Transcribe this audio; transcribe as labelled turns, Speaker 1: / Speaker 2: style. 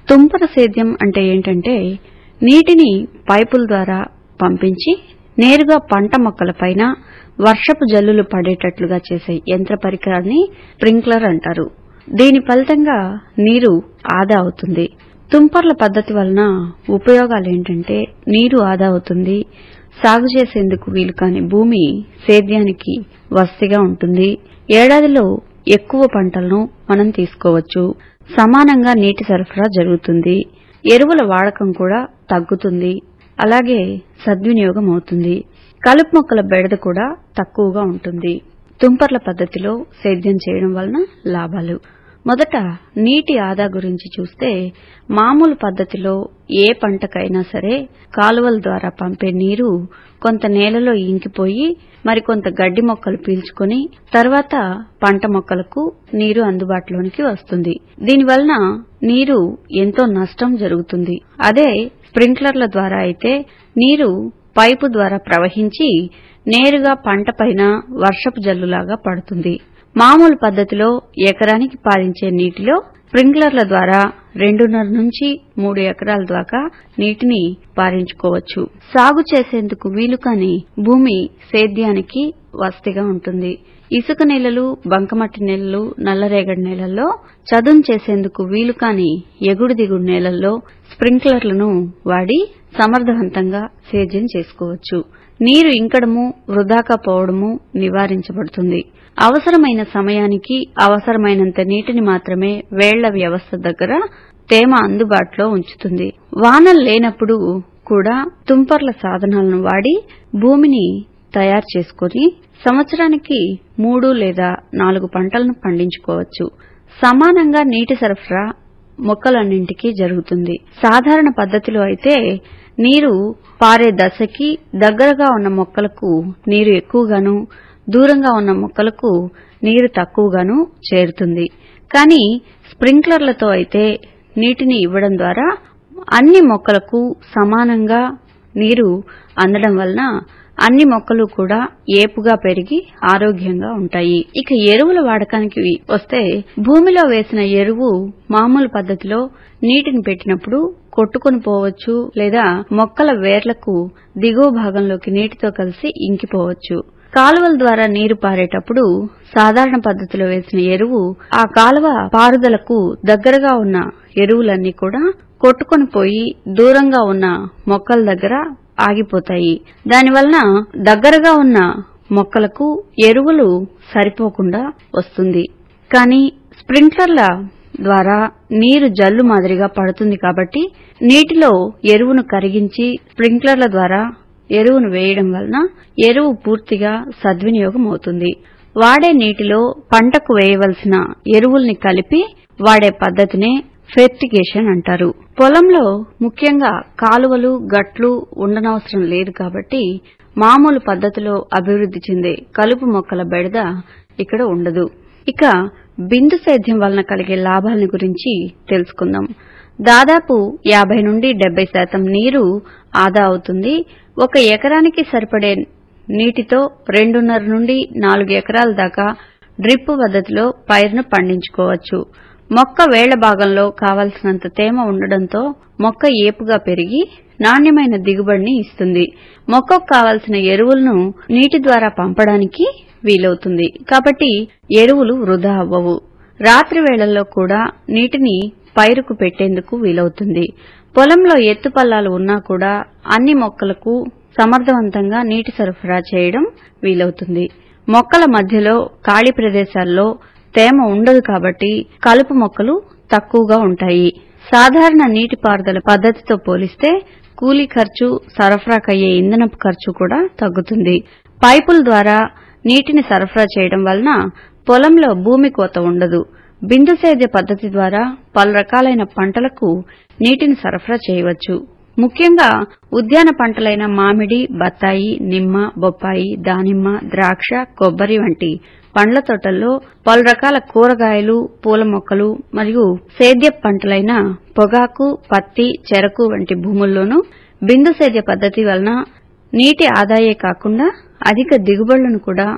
Speaker 1: తుంపర సేద్యం అంటే ఏంటంటే నీటిని పైపుల ద్వారా పంపించి నేరుగా పంట మొక్కలపైన వర్షపు జల్లులు పడేటట్లుగా చేసే యంత్ర పరికరాన్ని స్ప్రింక్లర్ అంటారు దీని ఫలితంగా నీరు ఆదా అవుతుంది తుంపర్ల పద్ధతి వలన ఉపయోగాలేంటంటే నీరు ఆదా అవుతుంది సాగు చేసేందుకు వీలు కాని భూమి సేద్యానికి వసతిగా ఉంటుంది ఏడాదిలో ఎక్కువ పంటలను మనం తీసుకోవచ్చు సమానంగా నీటి సరఫరా జరుగుతుంది ఎరువుల వాడకం కూడా తగ్గుతుంది అలాగే సద్వినియోగం అవుతుంది కలుపు మొక్కల బెడద కూడా తక్కువగా ఉంటుంది తుంపర్ల పద్ధతిలో సేద్యం చేయడం వలన లాభాలు మొదట నీటి ఆదా గురించి చూస్తే మామూలు పద్ధతిలో ఏ పంటకైనా సరే కాలువల ద్వారా పంపే నీరు కొంత నేలలో ఇంకిపోయి మరికొంత గడ్డి మొక్కలు పీల్చుకొని తర్వాత పంట మొక్కలకు నీరు అందుబాటులోనికి వస్తుంది దీనివలన నీరు ఎంతో నష్టం జరుగుతుంది అదే స్ప్రింక్లర్ల ద్వారా అయితే నీరు పైపు ద్వారా ప్రవహించి నేరుగా పంటపైన వర్షపు జల్లులాగా పడుతుంది మామూలు పద్ధతిలో ఎకరానికి పారించే నీటిలో స్ప్రింక్లర్ల ద్వారా రెండున్నర నుంచి మూడు ఎకరాల దాకా నీటిని పారించుకోవచ్చు సాగు చేసేందుకు వీలుకాని భూమి సేద్యానికి వసతిగా ఉంటుంది ఇసుక నేలలు బంకమట్టి నేలలు నల్లరేగడి నేలల్లో చదును చేసేందుకు వీలుకాని ఎగుడు దిగుడు నేలల్లో స్ప్రింక్లర్లను వాడి సమర్థవంతంగా సేద్యం చేసుకోవచ్చు నీరు ఇంకడము వృధాగా పోవడము నివారించబడుతుంది అవసరమైన సమయానికి అవసరమైనంత నీటిని మాత్రమే వేళ్ల వ్యవస్థ దగ్గర తేమ అందుబాటులో ఉంచుతుంది వానలు లేనప్పుడు కూడా తుంపర్ల సాధనాలను వాడి భూమిని తయారు చేసుకుని సంవత్సరానికి మూడు లేదా నాలుగు పంటలను పండించుకోవచ్చు సమానంగా నీటి సరఫరా మొక్కలన్నింటికీ జరుగుతుంది సాధారణ పద్ధతిలో అయితే నీరు పారే దశకి దగ్గరగా ఉన్న మొక్కలకు నీరు ఎక్కువగాను దూరంగా ఉన్న మొక్కలకు నీరు తక్కువగాను చేరుతుంది కానీ స్ప్రింక్లర్లతో అయితే నీటిని ఇవ్వడం ద్వారా అన్ని మొక్కలకు సమానంగా నీరు అందడం వలన అన్ని మొక్కలు కూడా ఏపుగా పెరిగి ఆరోగ్యంగా ఉంటాయి ఇక ఎరువుల వాడకానికి వస్తే భూమిలో వేసిన ఎరువు మామూలు పద్ధతిలో నీటిని పెట్టినప్పుడు కొట్టుకుని పోవచ్చు లేదా మొక్కల వేర్లకు దిగువ భాగంలోకి నీటితో కలిసి ఇంకిపోవచ్చు కాలువల ద్వారా నీరు పారేటప్పుడు సాధారణ పద్ధతిలో వేసిన ఎరువు ఆ కాలువ పారుదలకు దగ్గరగా ఉన్న ఎరువులన్నీ కూడా కొట్టుకొని పోయి దూరంగా ఉన్న మొక్కల దగ్గర ఆగిపోతాయి దానివలన దగ్గరగా ఉన్న మొక్కలకు ఎరువులు సరిపోకుండా వస్తుంది కానీ స్ప్రింక్లర్ల ద్వారా నీరు జల్లు మాదిరిగా పడుతుంది కాబట్టి నీటిలో ఎరువును కరిగించి స్ప్రింక్లర్ల ద్వారా ఎరువును వేయడం వలన ఎరువు పూర్తిగా సద్వినియోగం అవుతుంది వాడే నీటిలో పంటకు వేయవలసిన ఎరువుల్ని కలిపి వాడే పద్ధతినే ఫెర్టిగేషన్ అంటారు పొలంలో ముఖ్యంగా కాలువలు గట్లు ఉండనవసరం లేదు కాబట్టి మామూలు పద్ధతిలో అభివృద్ది చెందే కలుపు మొక్కల బెడద ఇక్కడ ఉండదు ఇక బిందు సేద్యం వలన కలిగే లాభాలను గురించి తెలుసుకుందాం దాదాపు యాభై నుండి డెబ్బై శాతం నీరు ఆదా అవుతుంది ఒక ఎకరానికి సరిపడే నీటితో రెండున్నర నుండి నాలుగు ఎకరాల దాకా డ్రిప్ పద్ధతిలో పైరును పండించుకోవచ్చు మొక్క వేళ్ల భాగంలో కావలసినంత తేమ ఉండడంతో మొక్క ఏపుగా పెరిగి నాణ్యమైన దిగుబడిని ఇస్తుంది మొక్కకు కావలసిన ఎరువులను నీటి ద్వారా పంపడానికి వీలవుతుంది కాబట్టి ఎరువులు వృధా అవ్వవు రాత్రి వేళల్లో కూడా నీటిని పైరుకు పెట్టేందుకు వీలవుతుంది పొలంలో ఎత్తుపల్లాలు ఉన్నా కూడా అన్ని మొక్కలకు సమర్థవంతంగా నీటి సరఫరా చేయడం వీలవుతుంది మొక్కల మధ్యలో ఖాళీ ప్రదేశాల్లో తేమ ఉండదు కాబట్టి కలుపు మొక్కలు తక్కువగా ఉంటాయి సాధారణ నీటిపారుదల పద్ధతితో పోలిస్తే కూలీ ఖర్చు సరఫరాకయ్యే ఇంధనపు ఖర్చు కూడా తగ్గుతుంది పైపుల ద్వారా నీటిని సరఫరా చేయడం వలన పొలంలో భూమి కోత ఉండదు బిందు సేద్య పద్ధతి ద్వారా పలు రకాలైన పంటలకు నీటిని సరఫరా చేయవచ్చు ముఖ్యంగా ఉద్యాన పంటలైన మామిడి బత్తాయి నిమ్మ బొప్పాయి దానిమ్మ ద్రాక్ష కొబ్బరి వంటి పండ్ల తోటల్లో పలు రకాల కూరగాయలు పూల మొక్కలు మరియు సేద్య పంటలైన పొగాకు పత్తి చెరకు వంటి భూముల్లోనూ బిందు సేద్య పద్ధతి వలన నీటి ఆదాయే కాకుండా అధిక దిగుబడులను కూడా